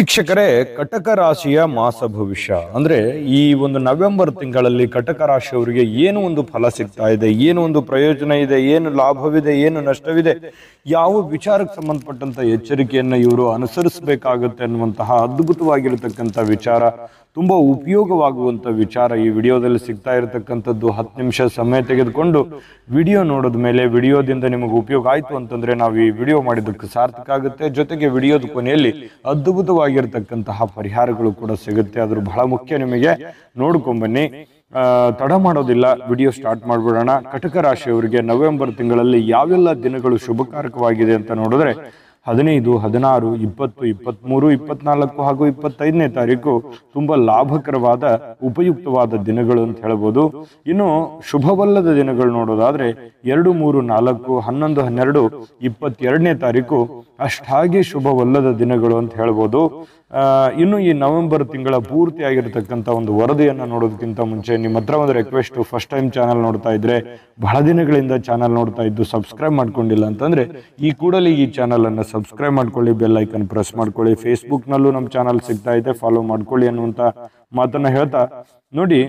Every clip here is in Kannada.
ವೀಕ್ಷಕರೇ ಕಟಕ ರಾಶಿಯ ಮಾಸ ಭವಿಷ್ಯ ಅಂದ್ರೆ ಈ ಒಂದು ನವೆಂಬರ್ ತಿಂಗಳಲ್ಲಿ ಕಟಕ ರಾಶಿಯವರಿಗೆ ಏನು ಒಂದು ಫಲ ಸಿಗ್ತಾ ಇದೆ ಏನು ಒಂದು ಪ್ರಯೋಜನ ಇದೆ ಏನು ಲಾಭವಿದೆ ಏನು ನಷ್ಟವಿದೆ ಯಾವ ವಿಚಾರಕ್ಕೆ ಸಂಬಂಧಪಟ್ಟಂತ ಎಚ್ಚರಿಕೆಯನ್ನ ಇವರು ಅನುಸರಿಸಬೇಕಾಗುತ್ತೆ ಅನ್ನುವಂತಹ ಅದ್ಭುತವಾಗಿರತಕ್ಕಂಥ ವಿಚಾರ ತುಂಬಾ ಉಪಯೋಗವಾಗುವಂತ ವಿಚಾರ ಈ ವಿಡಿಯೋದಲ್ಲಿ ಸಿಗ್ತಾ ಇರತಕ್ಕಂಥದ್ದು ಹತ್ತು ನಿಮಿಷ ಸಮಯ ತೆಗೆದುಕೊಂಡು ವಿಡಿಯೋ ನೋಡಿದ ಮೇಲೆ ವಿಡಿಯೋದಿಂದ ನಿಮಗೆ ಉಪಯೋಗ ಆಯ್ತು ಅಂತಂದ್ರೆ ನಾವು ಈ ವಿಡಿಯೋ ಮಾಡಿದ್ದಕ್ಕೆ ಸಾರ್ಥಕ ಆಗುತ್ತೆ ಜೊತೆಗೆ ವಿಡಿಯೋದ ಕೊನೆಯಲ್ಲಿ ಅದ್ಭುತವಾಗಿರ್ತಕ್ಕಂತಹ ಪರಿಹಾರಗಳು ಕೂಡ ಸಿಗುತ್ತೆ ಅದ್ರ ಬಹಳ ಮುಖ್ಯ ನಿಮಗೆ ನೋಡ್ಕೊಂಬನ್ನಿ ಆ, ತಡ ಮಾಡೋದಿಲ್ಲ ವಿಡಿಯೋ ಸ್ಟಾರ್ಟ್ ಮಾಡ್ಬಿಡೋಣ ಕಟಕ ರಾಶಿಯವರಿಗೆ ನವೆಂಬರ್ ತಿಂಗಳಲ್ಲಿ ಯಾವೆಲ್ಲ ದಿನಗಳು ಶುಭಕಾರಕವಾಗಿದೆ ಅಂತ ನೋಡಿದ್ರೆ ಹದಿನೈದು ಹದಿನಾರು ಇಪ್ಪತ್ತು ಇಪ್ಪತ್ತ್ಮೂರು ಇಪ್ಪತ್ನಾಲ್ಕು ಹಾಗೂ ಇಪ್ಪತ್ತೈದನೇ ತಾರೀಕು ತುಂಬಾ ಲಾಭಕರವಾದ ಉಪಯುಕ್ತವಾದ ದಿನಗಳು ಅಂತ ಹೇಳ್ಬೋದು ಇನ್ನು ಶುಭವಲ್ಲದ ದಿನಗಳು ನೋಡೋದಾದ್ರೆ ಎರಡು ಮೂರು ನಾಲ್ಕು ಹನ್ನೊಂದು ಹನ್ನೆರಡು ಇಪ್ಪತ್ತೆರಡನೇ ತಾರೀಕು ಅಷ್ಟಾಗಿ ಶುಭವಲ್ಲದ ದಿನಗಳು ಅಂತ ಹೇಳ್ಬೋದು ಆ, ಇನ್ನು ಈ ನವೆಂಬರ್ ತಿಂಗಳ ಪೂರ್ತಿ ಆಗಿರತಕ್ಕಂಥ ಒಂದು ವರದಿಯನ್ನ ನೋಡೋದಕ್ಕಿಂತ ಮುಂಚೆ ನಿಮ್ಮ ಹತ್ರ ಒಂದು ರಿಕ್ವೆಸ್ಟ್ ಫಸ್ಟ್ ಟೈಮ್ ಚಾನಲ್ ನೋಡ್ತಾ ಇದ್ರೆ ಬಹಳ ದಿನಗಳಿಂದ ಚಾನಲ್ ನೋಡ್ತಾ ಇದ್ದು ಸಬ್ಸ್ಕ್ರೈಬ್ ಮಾಡ್ಕೊಂಡಿಲ್ಲ ಅಂತಂದ್ರೆ ಈ ಕೂಡಲೇ ಈ ಚಾನಲ್ ಅನ್ನ ಸಬ್ಸ್ಕ್ರೈಬ್ ಮಾಡ್ಕೊಳ್ಳಿ ಬೆಲ್ ಐಕನ್ ಪ್ರೆಸ್ ಮಾಡ್ಕೊಳ್ಳಿ ಫೇಸ್ಬುಕ್ ನಲ್ಲೂ ನಮ್ಮ ಚಾನಲ್ ಸಿಗ್ತಾ ಇದೆ ಫಾಲೋ ಮಾಡ್ಕೊಳ್ಳಿ ಅನ್ನುವಂತ ಮಾತನ್ನ ಹೇಳ್ತಾ ನೋಡಿ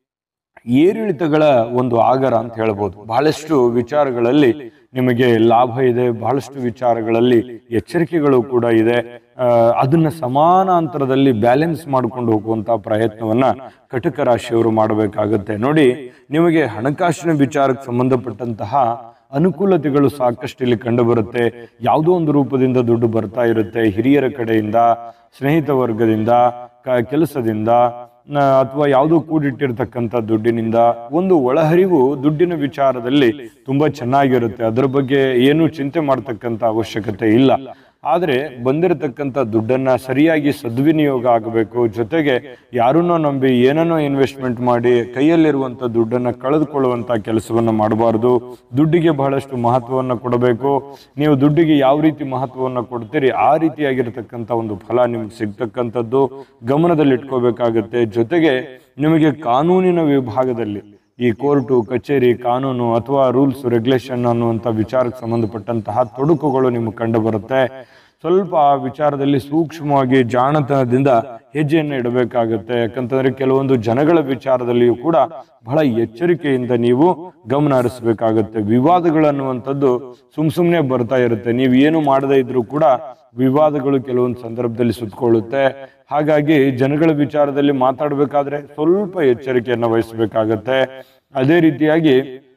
ಏರಿಳಿತಗಳ ಒಂದು ಆಗರ ಅಂತ ಹೇಳ್ಬೋದು ಬಹಳಷ್ಟು ವಿಚಾರಗಳಲ್ಲಿ ನಿಮಗೆ ಲಾಭ ಇದೆ ಬಹಳಷ್ಟು ವಿಚಾರಗಳಲ್ಲಿ ಎಚ್ಚರಿಕೆಗಳು ಕೂಡ ಇದೆ ಆ, ಅದನ್ನ ಸಮಾನಾಂತರದಲ್ಲಿ ಬ್ಯಾಲೆನ್ಸ್ ಮಾಡ್ಕೊಂಡು ಹೋಗುವಂತ ಪ್ರಯತ್ನವನ್ನ ಕಟಕ ರಾಶಿಯವರು ಮಾಡಬೇಕಾಗುತ್ತೆ ನೋಡಿ ನಿಮಗೆ ಹಣಕಾಸಿನ ವಿಚಾರಕ್ಕೆ ಸಂಬಂಧಪಟ್ಟಂತಹ ಅನುಕೂಲತೆಗಳು ಸಾಕಷ್ಟು ಇಲ್ಲಿ ಕಂಡು ಬರುತ್ತೆ ಯಾವುದೋ ಒಂದು ರೂಪದಿಂದ ದುಡ್ಡು ಬರ್ತಾ ಇರುತ್ತೆ ಹಿರಿಯರ ಕಡೆಯಿಂದ ಸ್ನೇಹಿತ ವರ್ಗದಿಂದ ಕ- ಕೆಲಸದಿಂದ ಅಥವಾ ಯಾವುದೋ ಕೂಡಿಟ್ಟಿರ್ತಕ್ಕಂಥ ದುಡ್ಡಿನಿಂದ ಒಂದು ಒಳಹರಿವು ದುಡ್ಡಿನ ವಿಚಾರದಲ್ಲಿ ತುಂಬಾ ಚೆನ್ನಾಗಿರುತ್ತೆ ಅದರ ಬಗ್ಗೆ ಏನು ಚಿಂತೆ ಮಾಡ್ತಕ್ಕಂಥ ಅವಶ್ಯಕತೆ ಇಲ್ಲ ಆದ್ರೆ ಬಂದಿರತಕ್ಕಂಥ ದುಡ್ಡನ್ನ ಸರಿಯಾಗಿ ಸದ್ವಿನಿಯೋಗ ಆಗಬೇಕು ಜೊತೆಗೆ ಯಾರನ್ನೋ ನಂಬಿ ಏನನ್ನೋ ಇನ್ವೆಸ್ಟ್ಮೆಂಟ್ ಮಾಡಿ ಕೈಯಲ್ಲಿರುವಂತ ದುಡ್ಡನ್ನ ಕಳೆದುಕೊಳ್ಳುವಂತ ಕೆಲಸವನ್ನ ಮಾಡಬಾರದು ದುಡ್ಡಿಗೆ ಬಹಳಷ್ಟು ಮಹತ್ವವನ್ನ ಕೊಡಬೇಕು ನೀವು ದುಡ್ಡಿಗೆ ಯಾವ ರೀತಿ ಮಹತ್ವವನ್ನ ಕೊಡ್ತೀರಿ ಆ ರೀತಿಯಾಗಿರ್ತಕ್ಕಂಥ ಒಂದು ಫಲ ನಿಮ್ಗೆ ಸಿಗ್ತಕ್ಕಂಥದ್ದು ಗಮನದಲ್ಲಿ ಇಟ್ಕೋಬೇಕಾಗತ್ತೆ ಜೊತೆಗೆ ನಿಮಗೆ ಕಾನೂನಿನ ವಿಭಾಗದಲ್ಲಿ ಈ ಕೋರ್ಟು ಕಚೇರಿ ಕಾನೂನು ಅಥವಾ ರೂಲ್ಸ್ ರೆಗ್ಯುಲೇಷನ್ ಅನ್ನುವಂಥ ವಿಚಾರಕ್ಕೆ ಸಂಬಂಧಪಟ್ಟಂತಹ ತೊಡಕುಗಳು ನಿಮಗೆ ಕಂಡು ಬರುತ್ತೆ ಸ್ವಲ್ಪ ಆ ವಿಚಾರದಲ್ಲಿ ಸೂಕ್ಷ್ಮವಾಗಿ ಜಾಣತನದಿಂದ ಹೆಜ್ಜೆಯನ್ನು ಇಡಬೇಕಾಗುತ್ತೆ ಯಾಕಂತಂದ್ರೆ ಕೆಲವೊಂದು ಜನಗಳ ವಿಚಾರದಲ್ಲಿಯೂ ಕೂಡ ಬಹಳ ಎಚ್ಚರಿಕೆಯಿಂದ ನೀವು ಗಮನ ಹರಿಸಬೇಕಾಗುತ್ತೆ ವಿವಾದಗಳು ಅನ್ನುವಂಥದ್ದು ಸುಮ್ ಸುಮ್ನೆ ಬರ್ತಾ ಇರುತ್ತೆ ನೀವು ಏನು ಮಾಡದೇ ಇದ್ರೂ ಕೂಡ ವಿವಾದಗಳು ಕೆಲವೊಂದು ಸಂದರ್ಭದಲ್ಲಿ ಸುತ್ತಕೊಳ್ಳುತ್ತೆ ಹಾಗಾಗಿ ಜನಗಳ ವಿಚಾರದಲ್ಲಿ ಮಾತಾಡಬೇಕಾದ್ರೆ ಸ್ವಲ್ಪ ಎಚ್ಚರಿಕೆಯನ್ನು ವಹಿಸಬೇಕಾಗತ್ತೆ ಅದೇ ರೀತಿಯಾಗಿ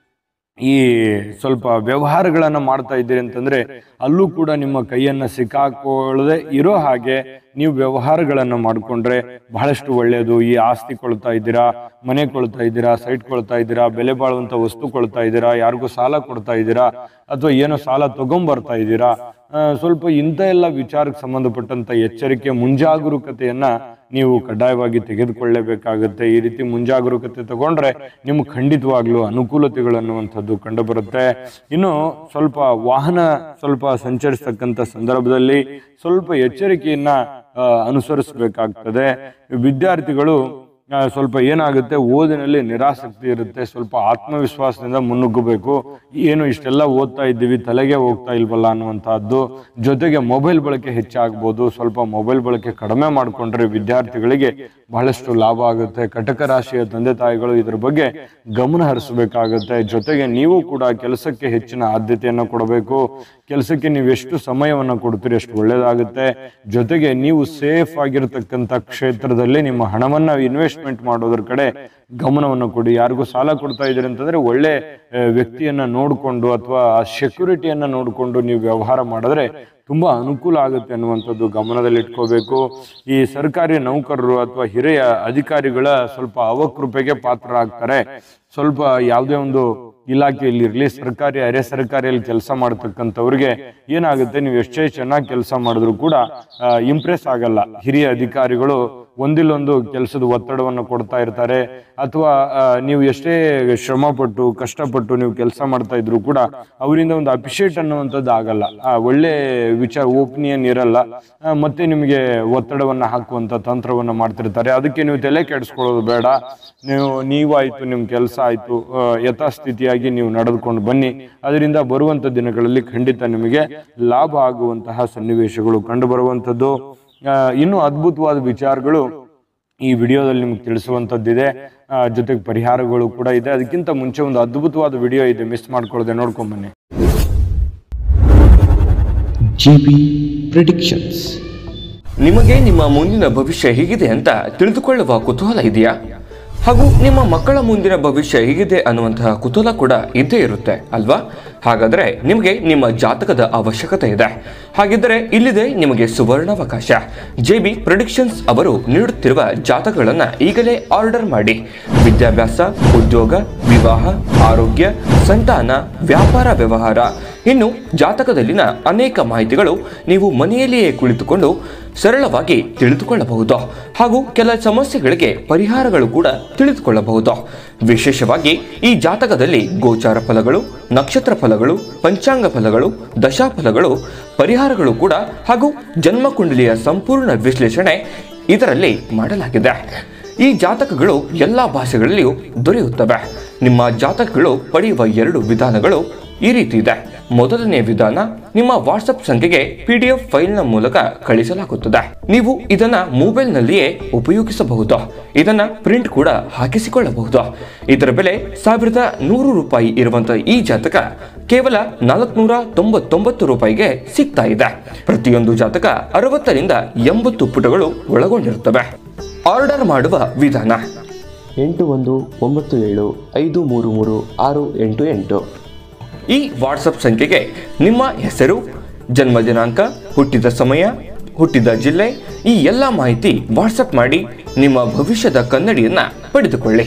ಈ ಸ್ವಲ್ಪ ವ್ಯವಹಾರಗಳನ್ನ ಮಾಡ್ತಾ ಇದ್ದೀರಿ ಅಂತಂದ್ರೆ ಅಲ್ಲೂ ಕೂಡ ನಿಮ್ಮ ಕೈಯನ್ನ ಸಿಕ್ಕಾಕೊಳ್ಳದೆ ಇರೋ ಹಾಗೆ ನೀವು ವ್ಯವಹಾರಗಳನ್ನ ಮಾಡ್ಕೊಂಡ್ರೆ ಬಹಳಷ್ಟು ಒಳ್ಳೆಯದು ಈ ಆಸ್ತಿ ಕೊಳ್ತಾ ಇದ್ದೀರಾ ಮನೆ ಕೊಳ್ತಾ ಇದ್ದೀರಾ ಸೈಟ್ ಕೊಳ್ತಾ ಇದ್ದೀರಾ ಬೆಲೆ ಬಾಳುವಂತ ವಸ್ತು ಕೊಳ್ತಾ ಇದ್ದೀರಾ ಯಾರಿಗೂ ಸಾಲ ಕೊಡ್ತಾ ಇದ್ದೀರಾ ಅಥವಾ ಏನೋ ಸಾಲ ತಗೊಂಬರ್ತಾ ಇದ್ದೀರಾ ಆ, ಸ್ವಲ್ಪ ಇಂಥ ಎಲ್ಲ ವಿಚಾರಕ್ಕೆ ಸಂಬಂಧಪಟ್ಟಂತ ಎಚ್ಚರಿಕೆ ಮುಂಜಾಗರೂಕತೆಯನ್ನ ನೀವು ಕಡ್ಡಾಯವಾಗಿ ತೆಗೆದುಕೊಳ್ಳಲೇಬೇಕಾಗುತ್ತೆ ಈ ರೀತಿ ಮುಂಜಾಗರೂಕತೆ ತಗೊಂಡ್ರೆ ನಿಮ್ಗೆ ಖಂಡಿತವಾಗ್ಲೂ ಅನುಕೂಲತೆಗಳು ಅನ್ನುವಂಥದ್ದು ಕಂಡು ಬರುತ್ತೆ ಇನ್ನು ಸ್ವಲ್ಪ ವಾಹನ ಸ್ವಲ್ಪ ಸಂಚರಿಸ್ತಕ್ಕಂಥ ಸಂದರ್ಭದಲ್ಲಿ ಸ್ವಲ್ಪ ಎಚ್ಚರಿಕೆಯನ್ನ ಆ, ಅನುಸರಿಸಬೇಕಾಗ್ತದೆ ವಿದ್ಯಾರ್ಥಿಗಳು ಆ, ಸ್ವಲ್ಪ ಏನಾಗುತ್ತೆ ಓದಿನಲ್ಲಿ ನಿರಾಸಕ್ತಿ ಇರುತ್ತೆ ಸ್ವಲ್ಪ ಆತ್ಮವಿಶ್ವಾಸದಿಂದ ಮುನ್ನುಗ್ಗಬೇಕು ಏನು ಇಷ್ಟೆಲ್ಲ ಓದ್ತಾ ಇದ್ದೀವಿ ತಲೆಗೆ ಹೋಗ್ತಾ ಇಲ್ವಲ್ಲ ಅನ್ನುವಂತಹದ್ದು ಜೊತೆಗೆ ಮೊಬೈಲ್ ಬಳಕೆ ಹೆಚ್ಚಾಗ್ಬೋದು ಸ್ವಲ್ಪ ಮೊಬೈಲ್ ಬಳಕೆ ಕಡಿಮೆ ಮಾಡಿಕೊಂಡ್ರೆ ವಿದ್ಯಾರ್ಥಿಗಳಿಗೆ ಬಹಳಷ್ಟು ಲಾಭ ಆಗುತ್ತೆ ಕಟಕ ರಾಶಿಯ ತಂದೆ ತಾಯಿಗಳು ಇದ್ರ ಬಗ್ಗೆ ಗಮನ ಹರಿಸಬೇಕಾಗುತ್ತೆ ಜೊತೆಗೆ ನೀವು ಕೂಡ ಕೆಲಸಕ್ಕೆ ಹೆಚ್ಚಿನ ಆದ್ಯತೆಯನ್ನು ಕೊಡಬೇಕು ಕೆಲಸಕ್ಕೆ ನೀವು ಎಷ್ಟು ಸಮಯವನ್ನು ಕೊಡ್ತೀರಿ ಅಷ್ಟು ಒಳ್ಳೇದಾಗುತ್ತೆ ಜೊತೆಗೆ ನೀವು ಸೇಫ್ ಆಗಿರತಕ್ಕಂಥ ಕ್ಷೇತ್ರದಲ್ಲಿ ನಿಮ್ಮ ಹಣವನ್ನ ಇನ್ವೆಸ್ಟ್ಮೆಂಟ್ ಮಾಡೋದ್ರ ಕಡೆ ಗಮನವನ್ನು ಕೊಡಿ ಯಾರಿಗೂ ಸಾಲ ಕೊಡ್ತಾ ಇದ್ದೀರಿ ಅಂತಂದ್ರೆ ಒಳ್ಳೆ ಆ, ವ್ಯಕ್ತಿಯನ್ನ ನೋಡಿಕೊಂಡು ಅಥವಾ ಆ ಸೆಕ್ಯೂರಿಟಿಯನ್ನ ನೋಡಿಕೊಂಡು ನೀವು ವ್ಯವಹಾರ ಮಾಡಿದ್ರೆ ತುಂಬಾ ಅನುಕೂಲ ಆಗುತ್ತೆ ಅನ್ನುವಂಥದ್ದು ಗಮನದಲ್ಲಿ ಇಟ್ಕೋಬೇಕು ಈ ಸರ್ಕಾರಿ ನೌಕರರು ಅಥವಾ ಹಿರಿಯ ಅಧಿಕಾರಿಗಳ ಸ್ವಲ್ಪ ಅವಕೃಪೆಗೆ ಪಾತ್ರ ಆಗ್ತಾರೆ ಸ್ವಲ್ಪ ಯಾವುದೇ ಒಂದು ಇಲಾಖೆಯಲ್ಲಿ ಇರಲಿ ಸರ್ಕಾರಿ ಅರೆ ಸರ್ಕಾರಿಯಲ್ಲಿ ಕೆಲಸ ಮಾಡತಕ್ಕಂಥವ್ರಿಗೆ ಏನಾಗುತ್ತೆ ನೀವು ಎಷ್ಟೇ ಚೆನ್ನಾಗಿ ಕೆಲಸ ಮಾಡಿದ್ರು ಕೂಡ ಇಂಪ್ರೆಸ್ ಆಗಲ್ಲ ಹಿರಿಯ ಅಧಿಕಾರಿಗಳು ಒಂದಿಲ್ಲೊಂದು ಕೆಲಸದ ಒತ್ತಡವನ್ನು ಕೊಡ್ತಾ ಇರ್ತಾರೆ ಅಥವಾ ಆ, ನೀವು ಎಷ್ಟೇ ಶ್ರಮ ಪಟ್ಟು ಕಷ್ಟಪಟ್ಟು ನೀವು ಕೆಲಸ ಮಾಡ್ತಾ ಇದ್ರು ಕೂಡ ಅವರಿಂದ ಒಂದು ಅಪ್ರಿಷಿಯೇಟ್ ಅನ್ನುವಂಥದ್ದು ಆಗಲ್ಲ ಆ, ಒಳ್ಳೆ ವಿಚಾರ ಓಪಿನಿಯನ್ ಇರಲ್ಲ ಆ, ಮತ್ತೆ ನಿಮಗೆ ಒತ್ತಡವನ್ನ ಹಾಕುವಂತ ತಂತ್ರವನ್ನ ಮಾಡ್ತಿರ್ತಾರೆ ಅದಕ್ಕೆ ನೀವು ತಲೆ ಕೆಡಿಸ್ಕೊಳ್ಳೋದು ಬೇಡ ನೀವು ನೀವಾಯ್ತು ನಿಮ್ ಕೆಲಸ ಆಯ್ತು ಆ, ಯಥಾಸ್ಥಿತಿಯಾಗಿ ನೀವು ನಡೆದುಕೊಂಡು ಬನ್ನಿ ಅದರಿಂದ ಬರುವಂತ ದಿನಗಳಲ್ಲಿ ಖಂಡಿತ ನಿಮಗೆ ಲಾಭ ಆಗುವಂತಹ ಸನ್ನಿವೇಶಗಳು ಕಂಡು ಬರುವಂತದ್ದು ಆ, ಇನ್ನೂ ಅದ್ಭುತವಾದ ವಿಚಾರಗಳು ಈ ವಿಡಿಯೋದಲ್ಲಿ ನಿಮ್ಗೆ ತಿಳಿಸುವಂತದ್ದಿದೆ ಆ, ಜೊತೆಗೆ ಪರಿಹಾರಗಳು ಕೂಡ ಇದೆ ಅದಕ್ಕಿಂತ ಮುಂಚೆ ಒಂದು ಅದ್ಭುತವಾದ ವಿಡಿಯೋ ಇದೆ ಮಿಸ್ ಮಾಡ್ಕೊಳ್ಳದೆ ನೋಡ್ಕೊಂಡ್ ಬನ್ನಿ GB Predictions ನಿಮಗೆ ನಿಮ್ಮ ಮುಂದಿನ ಭವಿಷ್ಯ ಹೇಗಿದೆ ಅಂತ ತಿಳಿದುಕೊಳ್ಳುವ ಕುತೂಹಲ ಇದೆಯಾ ಹಾಗೂ ನಿಮ್ಮ ಮಕ್ಕಳ ಮುಂದಿನ ಭವಿಷ್ಯ ಹೇಗಿದೆ ಅನ್ನುವಂತಹ ಕುತೂಹಲ ಕೂಡ ಇದ್ದೇ ಇರುತ್ತೆ ಅಲ್ವಾ ಹಾಗಾದರೆ ನಿಮಗೆ ನಿಮ್ಮ ಜಾತಕದ ಅವಶ್ಯಕತೆ ಇದೆ ಹಾಗಿದ್ದರೆ ಇಲ್ಲಿದೆ ನಿಮಗೆ ಸುವರ್ಣಾವಕಾಶ ಜೆ ಬಿ ಪ್ರೊಡಿಕ್ಷನ್ಸ್ ಅವರು ನೀಡುತ್ತಿರುವ ಜಾತಕಗಳನ್ನು ಈಗಲೇ ಆರ್ಡರ್ ಮಾಡಿ ವಿದ್ಯಾಭ್ಯಾಸ ಉದ್ಯೋಗ ವಿವಾಹ ಆರೋಗ್ಯ ಸಂತಾನ ವ್ಯಾಪಾರ ವ್ಯವಹಾರ ಇನ್ನು ಜಾತಕದಲ್ಲಿನ ಅನೇಕ ಮಾಹಿತಿಗಳು ನೀವು ಮನೆಯಲ್ಲಿಯೇ ಕುಳಿತುಕೊಂಡು ಸರಳವಾಗಿ ತಿಳಿದುಕೊಳ್ಳಬಹುದು ಹಾಗೂ ಕೆಲ ಸಮಸ್ಯೆಗಳಿಗೆ ಪರಿಹಾರಗಳು ಕೂಡ ತಿಳಿದುಕೊಳ್ಳಬಹುದು ವಿಶೇಷವಾಗಿ ಈ ಜಾತಕದಲ್ಲಿ ಗೋಚಾರ ಫಲಗಳು ನಕ್ಷತ್ರ ಫಲಗಳು ಪಂಚಾಂಗ ಫಲಗಳು ದಶಾಫಲಗಳು ಪರಿಹಾರಗಳು ಕೂಡ ಹಾಗೂ ಜನ್ಮಕುಂಡಲಿಯ ಸಂಪೂರ್ಣ ವಿಶ್ಲೇಷಣೆ ಇದರಲ್ಲಿ ಮಾಡಲಾಗಿದೆ ಈ ಜಾತಕಗಳು ಎಲ್ಲ ಭಾಷೆಗಳಲ್ಲಿಯೂ ದೊರೆಯುತ್ತವೆ ನಿಮ್ಮ ಜಾತಕಗಳು ಪಡೆಯುವ ಎರಡು ವಿಧಾನಗಳು ಈ ರೀತಿ ಇದೆ ಮೊದಲನೇ ವಿಧಾನ ನಿಮ್ಮ ವಾಟ್ಸಪ್ ಸಂಖ್ಯೆಗೆ ಪಿ ಡಿ ಎಫ್ ಫೈಲ್ನ ಮೂಲಕ ಕಳಿಸಲಾಗುತ್ತದೆ ನೀವು ಇದನ್ನ ಮೊಬೈಲ್ನಲ್ಲಿಯೇ ಉಪಯೋಗಿಸಬಹುದು ಇದನ್ನ ಪ್ರಿಂಟ್ ಕೂಡ ಹಾಕಿಸಿಕೊಳ್ಳಬಹುದು ಇದರ ಬೆಲೆ ಸಾವಿರದ ನೂರು ರೂಪಾಯಿ ಇರುವಂತಹ ಈ ಜಾತಕ ಕೇವಲ ನಾಲ್ಕುನೂರ ತೊಂಬತ್ತೊಂಬತ್ತು ರೂಪಾಯಿಗೆ ಸಿಗ್ತಾ ಇದೆ ಪ್ರತಿಯೊಂದು ಜಾತಕ ಅರವತ್ತರಿಂದ ಎಂಬತ್ತು ಪುಟಗಳು ಒಳಗೊಂಡಿರುತ್ತವೆ ಆರ್ಡರ್ ಮಾಡುವ ವಿಧಾನ ಎಂಟು ಒಂದು ಒಂಬತ್ತು ಏಳು ಐದು ಮೂರು ಮೂರು ಆರು ಎಂಟು ಎಂಟು ಈ ವಾಟ್ಸಪ್ ಸಂಖ್ಯೆಗೆ ನಿಮ್ಮ ಹೆಸರು ಜನ್ಮ ದಿನಾಂಕ ಹುಟ್ಟಿದ ಸಮಯ ಹುಟ್ಟಿದ ಜಿಲ್ಲೆ ಈ ಎಲ್ಲ ಮಾಹಿತಿ ವಾಟ್ಸಪ್ ಮಾಡಿ ನಿಮ್ಮ ಭವಿಷ್ಯದ ಕನ್ನಡಿಯನ್ನ ಪಡೆದುಕೊಳ್ಳಿ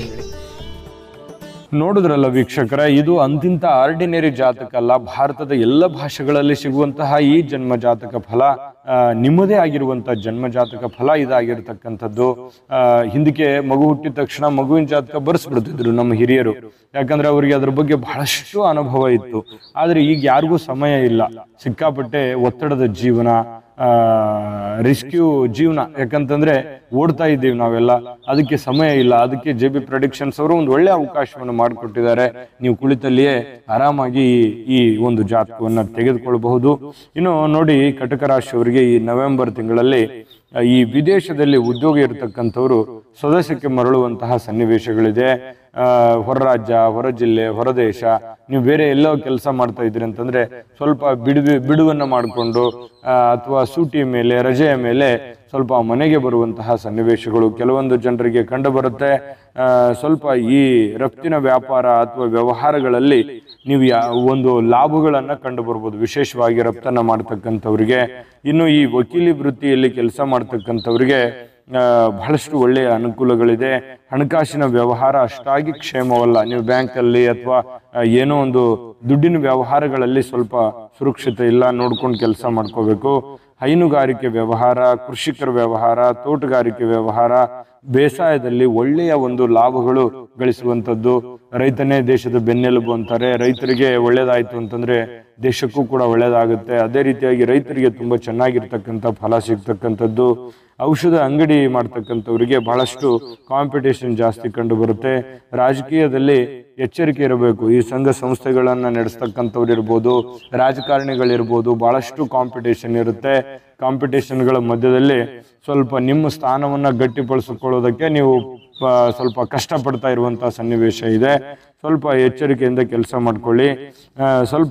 ನೋಡಿದ್ರಲ್ಲ ವೀಕ್ಷಕರ ಇದು ಅಂತಿಂತ ಆರ್ಡಿನರಿ ಜಾತಕ ಅಲ್ಲ ಭಾರತದ ಎಲ್ಲ ಭಾಷೆಗಳಲ್ಲಿ ಸಿಗುವಂತಹ ಈ ಜನ್ಮ ಜಾತಕ ಫಲ ಆ, ನಿಮ್ಮದೇ ಆಗಿರುವಂತಹ ಜನ್ಮ ಜಾತಕ ಫಲ ಇದಾಗಿರ್ತಕ್ಕಂಥದ್ದು ಆ, ಹಿಂದಕ್ಕೆ ಮಗು ಹುಟ್ಟಿದ ತಕ್ಷಣ ಮಗುವಿನ ಜಾತಕ ಬರ್ಸ್ಬಿಡ್ತಿದ್ರು ನಮ್ಮ ಹಿರಿಯರು ಯಾಕಂದ್ರೆ ಅವರಿಗೆ ಅದ್ರ ಬಗ್ಗೆ ಬಹಳಷ್ಟು ಅನುಭವ ಇತ್ತು ಆದ್ರೆ ಈಗ ಯಾರಿಗೂ ಸಮಯ ಇಲ್ಲ ಸಿಕ್ಕಾಪಟ್ಟೆ ಒತ್ತಡದ ಜೀವನ ಆ ರಿಸ್ಕ್ಯೂ ಜೀವನ ಯಾಕಂತಂದ್ರೆ ಓಡ್ತಾ ಇದ್ದೀವಿ ನಾವೆಲ್ಲ ಅದಕ್ಕೆ ಸಮಯ ಇಲ್ಲ ಅದಕ್ಕೆ ಜೆ ಬಿ ಪ್ರೊಡಿಕ್ಷನ್ಸ್ ಅವರು ಒಂದು ಒಳ್ಳೆ ಅವಕಾಶವನ್ನು ಮಾಡಿಕೊಟ್ಟಿದ್ದಾರೆ ನೀವು ಕುಳಿತಲ್ಲಿಯೇ ಆರಾಮಾಗಿ ಈ- ಈ ಒಂದು ಜಾತಕವನ್ನ ತೆಗೆದುಕೊಳ್ಳಬಹುದು ಇನ್ನು ನೋಡಿ ಕಟಕ ರಾಶಿಯವರಿಗೆ ಈ ನವೆಂಬರ್ ತಿಂಗಳಲ್ಲಿ ಆ, ಈ ವಿದೇಶದಲ್ಲಿ ಉದ್ಯೋಗ ಇರತಕ್ಕಂಥವ್ರು ಸ್ವದೇಶಕ್ಕೆ ಮರಳುವಂತಹ ಸನ್ನಿವೇಶಗಳಿದೆ ಆ, ಹೊರ ರಾಜ್ಯ ಹೊರ ಜಿಲ್ಲೆ ಹೊರ ದೇಶ ನೀವು ಬೇರೆ ಎಲ್ಲೋ ಕೆಲಸ ಮಾಡ್ತಾ ಇದ್ರಿ ಅಂತಂದ್ರೆ ಸ್ವಲ್ಪ ಬಿಡುವಿ ಬಿಡುವನ್ನ ಮಾಡಿಕೊಂಡು ಅಥವಾ ಸೂಟಿ ಮೇಲೆ ರಜೆಯ ಮೇಲೆ ಸ್ವಲ್ಪ ಮನೆಗೆ ಬರುವಂತಹ ಸನ್ನಿವೇಶಗಳು ಕೆಲವೊಂದು ಜನರಿಗೆ ಕಂಡು ಬರುತ್ತೆ ಆ, ಸ್ವಲ್ಪ ಈ ರಫ್ತಿನ ವ್ಯಾಪಾರ ಅಥವಾ ವ್ಯವಹಾರಗಳಲ್ಲಿ ನೀವು ಯಾ- ಒಂದು ಲಾಭಗಳನ್ನ ಕಂಡು ಬರ್ಬೋದು ವಿಶೇಷವಾಗಿ ರಫ್ತನ್ನ ಮಾಡ್ತಕ್ಕಂಥವ್ರಿಗೆ ಇನ್ನು ಈ ವಕೀಲಿ ವೃತ್ತಿಯಲ್ಲಿ ಕೆಲಸ ಮಾಡ್ತಕ್ಕಂಥವ್ರಿಗೆ ಆ, ಬಹಳಷ್ಟು ಒಳ್ಳೆಯ ಅನುಕೂಲಗಳಿದೆ ಹಣಕಾಸಿನ ವ್ಯವಹಾರ ಅಷ್ಟಾಗಿ ಕ್ಷೇಮವಲ್ಲ ನೀವು ಬ್ಯಾಂಕ್ ಅಲ್ಲಿ ಅಥವಾ ಏನೋ ಒಂದು ದುಡ್ಡಿನ ವ್ಯವಹಾರಗಳಲ್ಲಿ ಸ್ವಲ್ಪ ಸುರಕ್ಷತೆ ಇಲ್ಲ ನೋಡ್ಕೊಂಡು ಕೆಲಸ ಮಾಡ್ಕೋಬೇಕು ಹೈನುಗಾರಿಕೆ ವ್ಯವಹಾರ ಕೃಷಿಕರ ವ್ಯವಹಾರ ತೋಟಗಾರಿಕೆ ವ್ಯವಹಾರ ಬೇಸಾಯದಲ್ಲಿ ಒಳ್ಳೆಯ ಒಂದು ಲಾಭಗಳು ಗಳಿಸುವಂತದ್ದು ರೈತನೇ ದೇಶದ ಬೆನ್ನೆಲುಬು ಅಂತಾರೆ ರೈತರಿಗೆ ಒಳ್ಳೇದಾಯ್ತು ಅಂತಂದ್ರೆ ದೇಶಕ್ಕೂ ಕೂಡ ಒಳ್ಳೇದಾಗುತ್ತೆ ಅದೇ ರೀತಿಯಾಗಿ ರೈತರಿಗೆ ತುಂಬಾ ಚೆನ್ನಾಗಿರ್ತಕ್ಕಂಥ ಫಲ ಸಿಗ್ತಕ್ಕಂಥದ್ದು ಔಷಧ ಅಂಗಡಿ ಮಾಡ್ತಕ್ಕಂಥವ್ರಿಗೆ ಬಹಳಷ್ಟು ಕಾಂಪಿಟೇಷನ್ ಜಾಸ್ತಿ ಕಂಡು ಬರುತ್ತೆ ರಾಜಕೀಯದಲ್ಲಿ ಎಚ್ಚರಿಕೆ ಇರಬೇಕು ಈ ಸಂಘ ಸಂಸ್ಥೆಗಳನ್ನ ನಡೆಸ್ತಕ್ಕಂಥವ್ರು ಇರ್ಬೋದು ರಾಜಕಾರಣಿಗಳಿರ್ಬೋದು ಬಹಳಷ್ಟು ಕಾಂಪಿಟೇಷನ್ ಇರುತ್ತೆ ಕಾಂಪಿಟೇಷನ್ಗಳ ಮಧ್ಯದಲ್ಲಿ ಸ್ವಲ್ಪ ನಿಮ್ಮ ಸ್ಥಾನವನ್ನ ಗಟ್ಟಿಪಡಿಸಿಕೊಳ್ಳೋದಕ್ಕೆ ನೀವು ಆ, ಸ್ವಲ್ಪ ಕಷ್ಟಪಡ್ತಾ ಇರುವಂತಹ ಸನ್ನಿವೇಶ ಇದೆ ಸ್ವಲ್ಪ ಎಚ್ಚರಿಕೆಯಿಂದ ಕೆಲಸ ಮಾಡ್ಕೊಳ್ಳಿ ಆ, ಸ್ವಲ್ಪ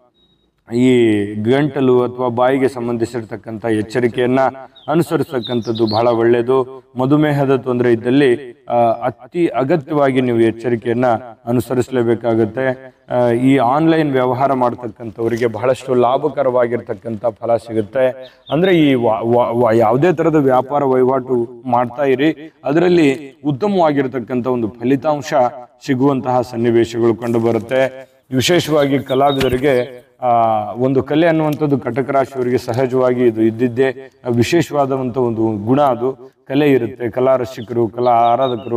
ಈ ಗಂಟಲು ಅಥವಾ ಬಾಯಿಗೆ ಸಂಬಂಧಿಸಿರ್ತಕ್ಕಂಥ ಎಚ್ಚರಿಕೆಯನ್ನ ಅನುಸರಿಸ್ತಕ್ಕಂಥದ್ದು ಬಹಳ ಒಳ್ಳೆಯದು ಮಧುಮೇಹದ ತೊಂದರೆ ಇದ್ದಲ್ಲಿ ಆ, ಅತಿ ಅಗತ್ಯವಾಗಿ ನೀವು ಎಚ್ಚರಿಕೆಯನ್ನ ಅನುಸರಿಸಲೇಬೇಕಾಗುತ್ತೆ ಆ, ಈ ಆನ್ಲೈನ್ ವ್ಯವಹಾರ ಮಾಡ್ತಕ್ಕಂಥವರಿಗೆ ಬಹಳಷ್ಟು ಲಾಭಕರವಾಗಿರ್ತಕ್ಕಂಥ ಫಲ ಸಿಗುತ್ತೆ ಅಂದ್ರೆ ಈ ವ- ವ- ವ- ಯಾವುದೇ ತರದ ವ್ಯಾಪಾರ ವಹಿವಾಟು ಮಾಡ್ತಾ ಇರಿ ಅದರಲ್ಲಿ ಉತ್ತಮವಾಗಿರ್ತಕ್ಕಂಥ ಒಂದು ಫಲಿತಾಂಶ ಸಿಗುವಂತಹ ಸನ್ನಿವೇಶಗಳು ಕಂಡು ಬರುತ್ತೆ ವಿಶೇಷವಾಗಿ ಕಲಾವಿದರಿಗೆ ಆ ಒಂದು ಕಲೆ ಅನ್ನುವಂಥದ್ದು ಕಟಕ ರಾಶಿಯವರಿಗೆ ಸಹಜವಾಗಿ ಇದು ಇದ್ದಿದ್ದೇ ವಿಶೇಷವಾದಂಥ ಒಂದು ಗುಣ ಅದು ಕಲೆ ಇರುತ್ತೆ ಕಲಾ ರಸಿಕರು ಕಲಾ ಆರಾಧಕರು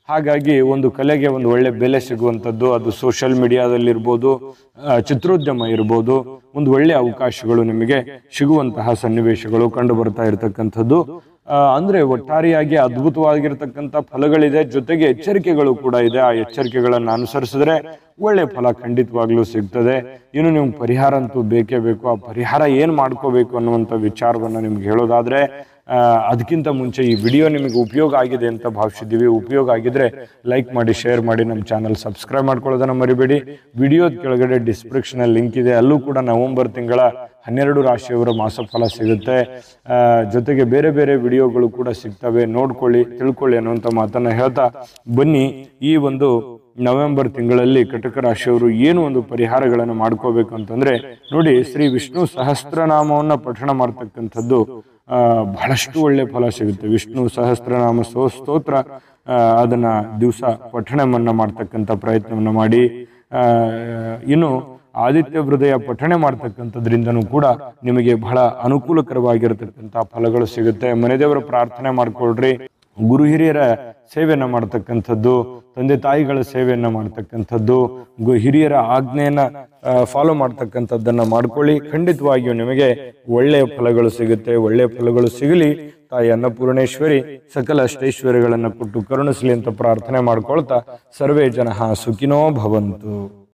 ಹಾಗಾಗಿ ಒಂದು ಕಲೆಗೆ ಒಂದು ಒಳ್ಳೆ ಬೆಲೆ ಸಿಗುವಂಥದ್ದು ಅದು ಸೋಷಿಯಲ್ ಮೀಡಿಯಾದಲ್ಲಿರ್ಬೋದು ಆ, ಚಿತ್ರೋದ್ಯಮ ಇರ್ಬೋದು ಒಂದು ಒಳ್ಳೆ ಅವಕಾಶಗಳು ನಿಮಗೆ ಸಿಗುವಂತಹ ಸನ್ನಿವೇಶಗಳು ಕಂಡು ಬರ್ತಾ ಇರತಕ್ಕಂಥದ್ದು ಆ, ಅಂದ್ರೆ ಒಟ್ಟಾರೆಯಾಗಿ ಅದ್ಭುತವಾಗಿರ್ತಕ್ಕಂಥ ಫಲಗಳಿದೆ ಜೊತೆಗೆ ಎಚ್ಚರಿಕೆಗಳು ಕೂಡ ಇದೆ ಆ ಎಚ್ಚರಿಕೆಗಳನ್ನು ಅನುಸರಿಸಿದ್ರೆ ಒಳ್ಳೆ ಫಲ ಖಂಡಿತವಾಗ್ಲೂ ಸಿಗ್ತದೆ ಇನ್ನು ನೀವು ಪರಿಹಾರ ಅಂತೂ ಬೇಕೇ ಬೇಕು ಆ ಪರಿಹಾರ ಏನ್ ಮಾಡ್ಕೋಬೇಕು ಅನ್ನುವಂಥ ವಿಚಾರವನ್ನ ನಿಮ್ಗೆ ಹೇಳೋದಾದ್ರೆ ಆ, ಅದಕ್ಕಿಂತ ಮುಂಚೆ ಈ ವಿಡಿಯೋ ನಿಮಗೆ ಉಪಯೋಗ ಆಗಿದೆ ಅಂತ ಭಾವಿಸಿದ್ದೀವಿ ಉಪಯೋಗ ಆಗಿದ್ರೆ ಲೈಕ್ ಮಾಡಿ ಶೇರ್ ಮಾಡಿ ನಮ್ಮ ಚಾನಲ್ ಸಬ್ಸ್ಕ್ರೈಬ್ ಮಾಡ್ಕೊಳ್ಳೋದನ್ನ ಮರಿಬೇಡಿ ವಿಡಿಯೋದ ಕೆಳಗಡೆ ಡಿಸ್ಕ್ರಿಪ್ಷನ್ ಲಿಂಕ್ ಇದೆ ಅಲ್ಲೂ ಕೂಡ ನವೆಂಬರ್ ತಿಂಗಳ ಹನ್ನೆರಡು ರಾಶಿಯವರ ಮಾಸಫಲ ಸಿಗುತ್ತೆ ಆ, ಜೊತೆಗೆ ಬೇರೆ ಬೇರೆ ವಿಡಿಯೋಗಳು ಕೂಡ ಸಿಗ್ತವೆ ನೋಡ್ಕೊಳ್ಳಿ ತಿಳ್ಕೊಳ್ಳಿ ಅನ್ನುವಂಥ ಮಾತನ್ನ ಹೇಳ್ತಾ ಬನ್ನಿ ಈ ಒಂದು ನವೆಂಬರ್ ತಿಂಗಳಲ್ಲಿ ಕಟಕ ರಾಶಿಯವರು ಏನು ಒಂದು ಪರಿಹಾರಗಳನ್ನು ಮಾಡ್ಕೋಬೇಕು ಅಂತಂದ್ರೆ ನೋಡಿ ಶ್ರೀ ವಿಷ್ಣು ಸಹಸ್ರನಾಮವನ್ನ ಪಠಣ ಮಾಡ್ತಕ್ಕಂಥದ್ದು ಆ, ಬಹಳಷ್ಟು ಒಳ್ಳೆ ಫಲ ಸಿಗುತ್ತೆ ವಿಷ್ಣು ಸಹಸ್ರನಾಮ ಸೋ ಸ್ತೋತ್ರ ಆ, ಅದನ್ನ ದಿವಸ ಪಠಣವನ್ನ ಮಾಡ್ತಕ್ಕಂಥ ಪ್ರಯತ್ನವನ್ನ ಮಾಡಿ ಆ, ಇನ್ನು ಆದಿತ್ಯ ಹೃದಯ ಪಠಣೆ ಮಾಡ್ತಕ್ಕಂಥದ್ರಿಂದನೂ ಕೂಡ ನಿಮಗೆ ಬಹಳ ಅನುಕೂಲಕರವಾಗಿರತಕ್ಕಂಥ ಫಲಗಳು ಸಿಗುತ್ತೆ ಮನೆದೇವರ ಪ್ರಾರ್ಥನೆ ಮಾಡ್ಕೊಳ್ರಿ ಗುರು ಹಿರಿಯರ ಸೇವೆಯನ್ನ ಮಾಡ್ತಕ್ಕಂಥದ್ದು ತಂದೆ ತಾಯಿಗಳ ಸೇವೆಯನ್ನ ಮಾಡ್ತಕ್ಕಂಥದ್ದು ಗು- ಹಿರಿಯರ ಆಜ್ಞೆಯನ್ನ ಫಾಲೋ ಮಾಡ್ತಕ್ಕಂಥದ್ದನ್ನ ಮಾಡ್ಕೊಳ್ಳಿ ಖಂಡಿತವಾಗಿಯೂ ನಿಮಗೆ ಒಳ್ಳೆಯ ಫಲಗಳು ಸಿಗುತ್ತೆ ಒಳ್ಳೆಯ ಫಲಗಳು ಸಿಗಲಿ ತಾಯಿ ಅನ್ನಪೂರ್ಣೇಶ್ವರಿ ಸಕಲ ಅಷ್ಟೈಶ್ವರ್ಯಗಳನ್ನ ಕೊಟ್ಟು ಕರುಣಿಸಲಿ ಅಂತ ಪ್ರಾರ್ಥನೆ ಮಾಡ್ಕೊಳ್ತಾ ಸರ್ವೇ ಜನ ಸುಖಿನೋ ಭವಂತು